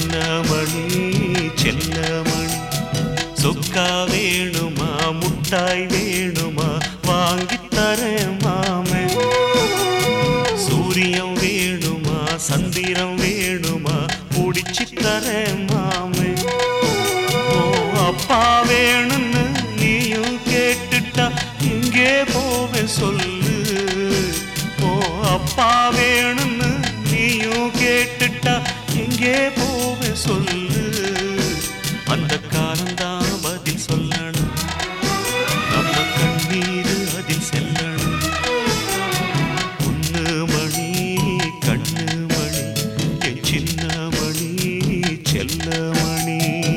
சின்னமணி செல்லமணி சொக்கா வேணுமா முட்டாய் வேணுமா வாங்கித் தரேன் மாமே சூரியம் வேணுமா சந்திரம் வேணுமா புடிச்சு தரேன் மாமே ஓ அப்பா வேணும்னு நீயும் கேட்டுட்டா இங்கே போவேன் சொல்லு ஓ அப்பா வேணும்னு நீயும் கேட்டுட்டா எங்கே போவேன் சொல்லு அந்த காலம்தான் பதில் சொல்லணும் நம்ம கண்ணீர் அதில் செல்லணும் பொண்ணு மணி கண்ணு மணி என் சின்ன மணி செல்ல மணி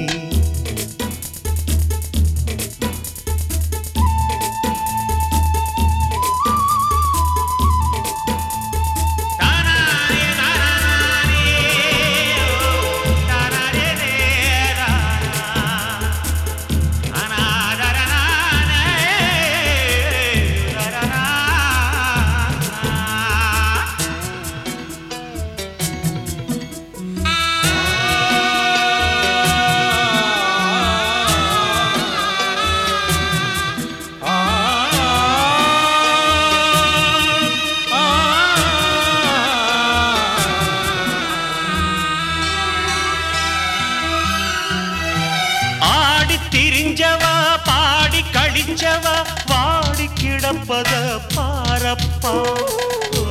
ஆடி திரிஞ்சவா பாடி கழிஞ்சவா வாடி கிடப்பத பாரப்பா ஓ,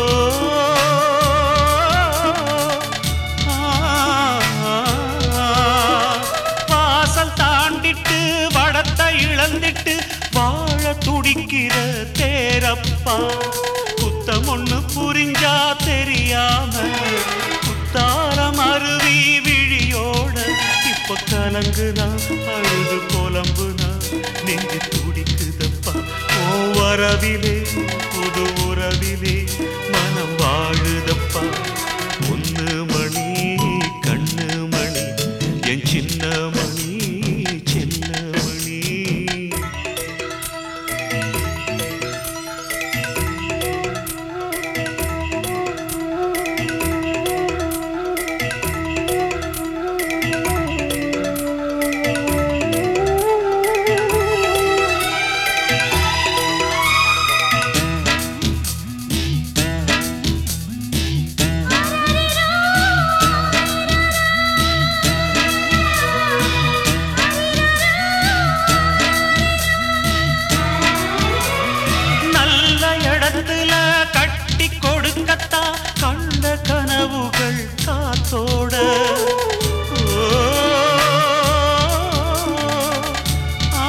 ஆ, வாசல் தாண்டிட்டு வடத்தை இழந்திட்டு வாழ துடிக்கிற தேரப்பா குத்தம் ஒண்ணு புரிஞ்சா தெரியாம குத்தாலம் அருவி விழியோட இப்ப கலங்குனா அழுது புலம்புனா நெஞ்சு துடிக்குதப்பா ஓ வரவிலே புது உறவிலே மனம் வாழுதப்பா ஒன்னு மணி கண்ணு மணி என் சின்ன மணி சின்ன மணி நல்ல இடத்துல கட்டி கொடுக்கத்தா கண்ட கனவுகள் காத்தோட ஓ, ஆ,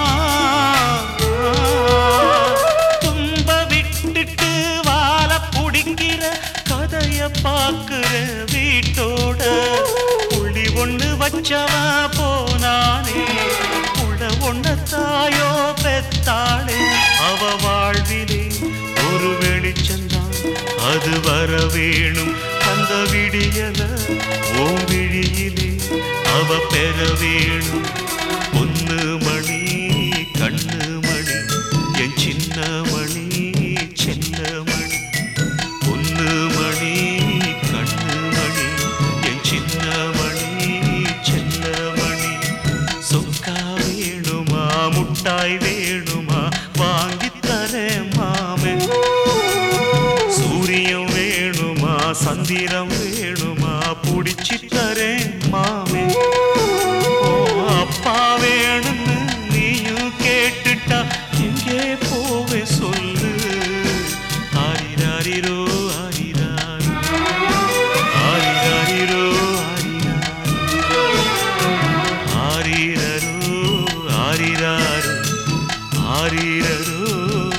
தும்ப விட்டுட்டு வாழ புடிக்கிற கதைய பாக்குற வீட்டோட புள்ளி ஒண்ணு வச்சவன் போனானே புள்ள ஒண்ணு தாயோ பெத்தாளே அவ வாழ்விலே ஒரு வெளிச்சந்தான் அது வர வேணும் அந்த விடியல ஓம் விழியிலே அவ பெற வேணும் பொன்னு மணி கண்ணு மணி என் சின்ன மணி செல்ல மணி பொன்னு மணி கண்ணு மணி என் சின்ன மணி செல்ல மணி சொக்கா வேணுமா முட்டாய் வேணுமா வாங்கித் தரேன் மாமே சூரியம் வேணுமா சந்திரம் வேணுமா புடிச்சு தரேன் மாமே ஓ அப்பா வேணும்னு நீயும் கேட்டுட்டா எங்கே போவே சொல்லு ஆரிராரிரோ ஆரிராரோ ஆரிராரிரோ ஆரிராரோ ஆரிரரோ ஆரிராரோ ஆரிரரோ